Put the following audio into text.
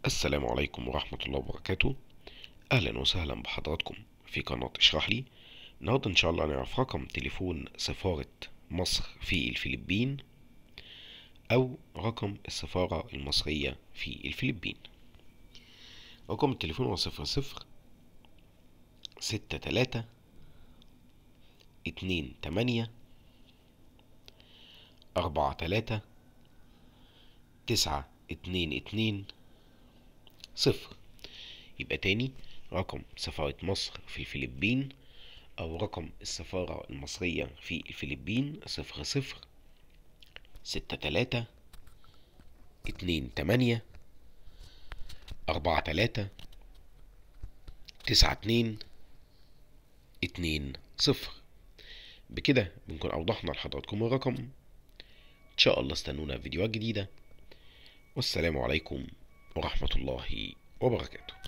السلام عليكم ورحمة الله وبركاته أهلا وسهلا بحضراتكم في قناة اشرح لي النهاردة إن شاء الله نعرف رقم تليفون سفارة مصر في الفلبين أو رقم السفارة المصرية في الفلبين رقم التليفون هو صفر صفر ستة تلاتة اتنين تمانية أربعة تلاتة تسعة اتنين اتنين صفر يبقى تاني رقم سفارة مصر في الفلبين أو رقم السفارة المصرية في الفلبين صفر صفر ستة تلاتة اتنين تمانية أربعة تلاتة تسعة اتنين اتنين صفر بكده بنكون أوضحنا لحضراتكم الرقم إن شاء الله استنونا في فيديوهات جديدة والسلام عليكم ورحمة الله وبركاته